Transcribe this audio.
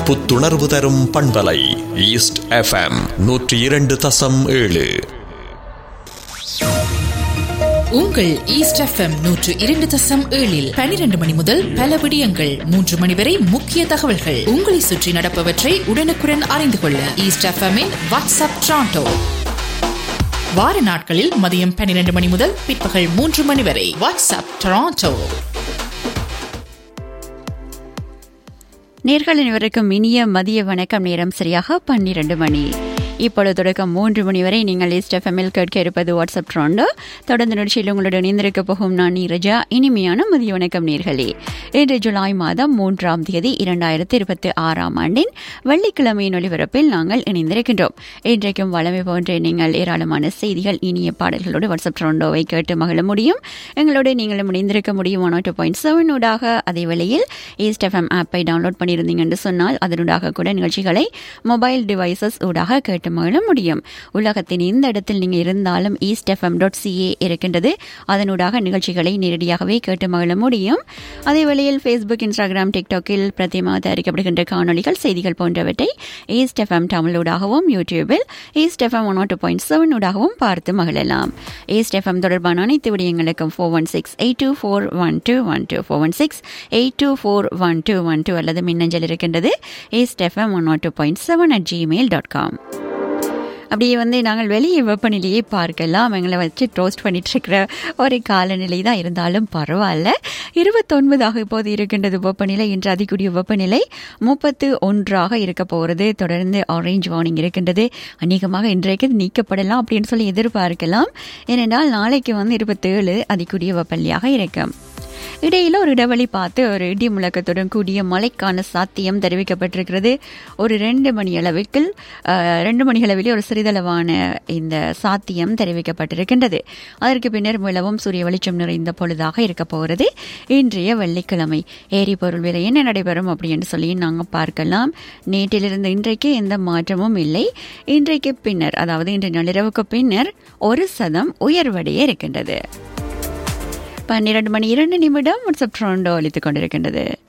புத்துணர்வு தரும் பண்பலை ஈஸ்ட் எஃப்எம் நூற்றி இரண்டு தசம் ஏழு உங்கள் ஈஸ்ட் எஃப்எம் நூற்று இரண்டு தசம் ஏழில் பனிரெண்டு மணி முதல் பல விடயங்கள் மூன்று மணி வரை முக்கிய தகவல்கள் உங்களை சுற்றி நடப்பவற்றை உடனுக்குடன் அறிந்து கொள்ள ஈஸ்ட் எஃப்எம்மின் வாட்ஸ்அப் ட்ராண்டோ வார நாட்களில் மதியம் பன்னிரண்டு மணி முதல் பிற்பகல் மூன்று மணி வரை வாட்ஸ்அப் டொராண்டோ நேர்கள் அனைவருக்கும் இனிய மதிய வணக்கம் நேரம் சரியாக பன்னிரண்டு மணி இப்பொழுது தொடக்கம் மூன்று மணி வரை நீங்கள் ஈஸ்ட் எஃப்எம்மில் கேட்க இருப்பது வாட்ஸ்அப் ட்ரோண்டோ தொடர்ந்து நிகழ்ச்சியில் உங்களுடன் இணைந்திருக்க போகும் நான் நீரஜா இனிமையான மதிய வணக்கம் நேர்களே இன்று ஜூலை மாதம் மூன்றாம் தேதி இரண்டாயிரத்தி இருபத்தி ஆறாம் ஆண்டின் வெள்ளிக்கிழமையின் ஒளிபரப்பில் நாங்கள் இணைந்திருக்கின்றோம் இன்றைக்கும் வளமை போன்ற நீங்கள் ஏராளமான செய்திகள் இனிய பாடல்களோடு வாட்ஸ்அப் ட்ரோண்டோவை கேட்டு மகிழ முடியும் எங்களோடு நீங்களும் இணைந்திருக்க முடியும் ஒன் டூ பாயிண்ட் செவன் ஊடாக அதே வேளையில் ஈஸ்ட் எஃப்எம் ஆப்பை டவுன்லோட் பண்ணியிருந்தீங்க என்று சொன்னால் அதனூடாக கூட நிகழ்ச்சிகளை மொபைல் டிவைசஸ் ஊடாக கேட்டு மகிழ முடியும் உலகத்தின் எந்த இடத்தில் நீங்கள் இருந்தாலும் ஈஸ்ட் எஃப்எம் டாட் சிஏ இருக்கின்றது அதனூடாக நிகழ்ச்சிகளை நேரடியாகவே கேட்டு மகிழ முடியும் அதே வேளையில் ஃபேஸ்புக் இன்ஸ்டாகிராம் டிக்டாக்கில் பிரத்தியமாக தயாரிக்கப்படுகின்ற காணொலிகள் செய்திகள் போன்றவற்றை ஈஸ்ட் எஃப்எம் தமிழூடாகவும் யூடியூபில் East FM one two point seven ஊடாகவும் பார்த்து மகிழலாம் ஈஸ்ட் எஃப்எம் தொடர்பான அனைத்து விடயங்களுக்கும் four one six eight two four one two one two four one six eight two four one two one two அல்லது மின்னஞ்சல் இருக்கின்றது East FM one two point seven at Gmail dot com அப்படியே வந்து நாங்கள் வெளியே வெப்பநிலையை பார்க்கலாம் எங்களை வச்சு டோஸ்ட் பண்ணிட்டு இருக்கிற ஒரு காலநிலை தான் இருந்தாலும் பரவாயில்ல இருபத்தொன்பதாக இப்போது இருக்கின்றது வெப்பநிலை இன்று அதிகூடிய வெப்பநிலை முப்பத்து ஒன்றாக இருக்க போகிறது தொடர்ந்து ஆரஞ்சு வார்னிங் இருக்கின்றது அநேகமாக இன்றைக்கு நீக்கப்படலாம் அப்படின்னு சொல்லி எதிர்பார்க்கலாம் ஏனென்றால் நாளைக்கு வந்து இருபத்தேழு அதிகூடிய வெப்பநிலையாக இருக்கும் இடையில ஒரு இடைவெளி பார்த்து ஒரு இடி முழக்கத்துடன் கூடிய மழைக்கான சாத்தியம் தெரிவிக்கப்பட்டிருக்கிறது ஒரு ரெண்டு மணி அளவுக்கு ரெண்டு மணி அளவிலே ஒரு சிறிதளவான இந்த சாத்தியம் தெரிவிக்கப்பட்டிருக்கின்றது அதற்கு பின்னர் மிளவும் சூரிய வெளிச்சம் நிறைந்த பொழுதாக இருக்க போகிறது இன்றைய வெள்ளிக்கிழமை எரிபொருள் விலை என்ன நடைபெறும் அப்படின்னு சொல்லி நாங்கள் பார்க்கலாம் நேற்றிலிருந்து இன்றைக்கு எந்த மாற்றமும் இல்லை இன்றைக்கு பின்னர் அதாவது இன்று நள்ளிரவுக்கு பின்னர் ஒரு சதம் உயர்வடைய இருக்கின்றது பன்னிரண்டு மணி இரண்டு நிமிடம் வாட்ஸ்அப் ட்ரோண்டோ அளித்துக் கொண்டிருக்கின்றது